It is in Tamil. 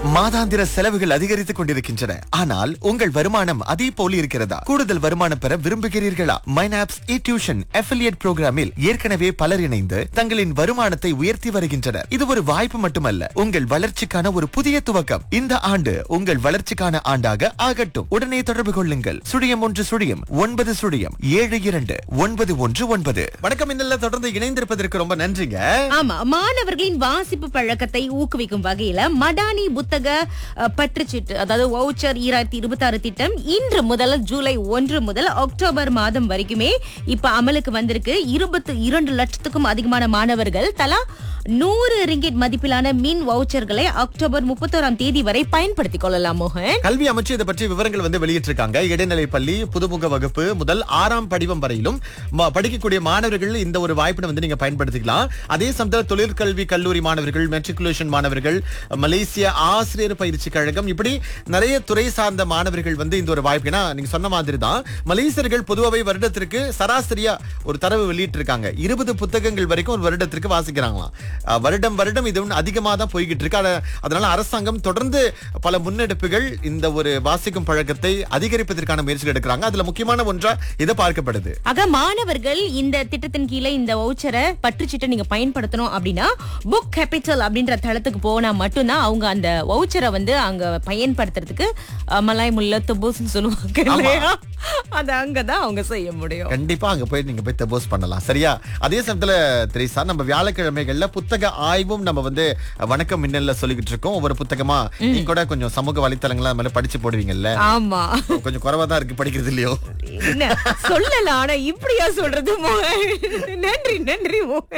மாதாந்திர செலவுகள் அதிகரித்துக் கொண்டிருக்கின்றன ஆனால் உங்கள் வருமானம் அதே போல் இருக்கிறதா கூடுதல் வருமானம் பெற விரும்புகிறீர்களா மைனாப்ஸ் இ டியூஷன் அஃபிலியேட் புரோகிராமில் ஏற்கனவே பலர் இணைந்து தங்களின் வருமானத்தை உயர்த்தி வருகின்றனர் இது ஒரு வாய்ப்பு மட்டுமல்ல உங்கள் வளர்ச்சிக்கான ஒரு புதிய துவக்கம் இந்த ஆண்டு உங்கள் வளர்ச்சிக்கான ஆண்டாக ஆகட்டும் உடனே தொடர்பு கொள்ளுங்கள் சுழியம் ஒன்று சுழியம் ஒன்பது சுழியம் ஏழு இரண்டு ஒன்பது ஒன்று ஒன்பது வணக்கம் இன்னல்ல தொடர்ந்து இணைந்திருப்பதற்கு ரொம்ப நன்றிங்க ஆமா மாணவர்களின் வாசிப்பு பழக்கத்தை ஊக்குவிக்கும் வகையில மடானி புத்தக அஹ், பற்றுச்சீட்டு அதாவது வவுச்சர் ஈராயிரத்தி இருபத்தி ஆறு திட்டம் இன்று முதல் ஜூலை ஒன்று முதல் அக்டோபர் மாதம் வரைக்குமே இப்ப அமலுக்கு வந்திருக்கு இருபத்தி இரண்டு லட்சத்துக்கும் அதிகமான மாணவர்கள் தலா நூறு ரிங்கிட் மதிப்பிலான மின் வவுச்சர்களை அக்டோபர் முப்பத்தோராம் தேதி வரை பயன்படுத்திக் கொள்ளலாம் மோகன் கல்வி அமைச்சு இதை பற்றி விவரங்கள் வந்து வெளியிட்டிருக்காங்க இடைநிலை பள்ளி புதுமுக வகுப்பு முதல் ஆறாம் படிவம் வரையிலும் ம- படிக்கக்கூடிய மாணவர்கள் இந்த ஒரு வாய்ப்பினை வந்து நீங்க பயன்படுத்திக்கலாம் அதே சமயத்தில் தொழிற்கல்வி கல்லூரி மாணவர்கள் மெட்ரிகுலேஷன் மாணவர்கள் மலேசிய ஆசிரியர் பயிற்சி கழகம் இப்படி நிறைய துறை சார்ந்த மாணவர்கள் வந்து இந்த ஒரு வாய்ப்பு ஏன்னா நீங்க சொன்ன மாதிரி தான் மலேசியர்கள் பொதுவாகவே வருடத்திற்கு சராசரியா ஒரு தரவு வெளியிட்டிருக்காங்க இருபது புத்தகங்கள் வரைக்கும் ஒரு வருடத்திற்கு வாசிக்கிறாங்களாம் அஹ், வருடம் வருடம் இது ஒண்ணு அதிகமா தான் போய்கிட்டு இருக்கு அத- அதனால அரசாங்கம் தொடர்ந்து பல முன்னெடுப்புகள் இந்த ஒரு வாசிக்கும் பழக்கத்தை அதிகரிப்பதற்கான முயற்சிகள் எடுக்கிறாங்க அதுல முக்கியமான ஒன்றா இது பார்க்கப்படுது ஆக மாணவர்கள் இந்த திட்டத்தின் கீழே இந்த வவுச்சரை பற்றுச்சீட்டை நீங்க பயன்படுத்தணும் அப்படின்னா புக் கேபிட்டல் அப்படின்ற தளத்துக்கு போனா மட்டும்தான் அவங்க அந்த வவுச்சரை வந்து அங்க பயன்படுத்துறதுக்கு அஹ், மலாய் முல்ல துபூஸ் சொல்லுவாங்க இல்லையா அது அங்கதான் அவங்க செய்ய முடியும் கண்டிப்பா அங்க போய் நீங்க போய் தபோஸ் பண்ணலாம் சரியா அதே சமயத்துல திரேசா நம்ம வியாழக்கிழமைகள்ல புத்தக ஆய்வும் நம்ம வந்து வணக்கம் மின்னல்ல சொல்லிக்கிட்டு இருக்கோம் ஒவ்வொரு புத்தகமா நீங்க கூட கொஞ்சம் சமூக வலைத்தளங்கள மேல படிச்சு போடுவீங்கல்ல ஆமா கொஞ்சம் குறைவா தான் இருக்கு படிக்கிறது இல்லையோ என்ன சொல்லலாம் ஆனா இப்படியா சொல்றது மோகன் நன்றி நன்றி மோகன்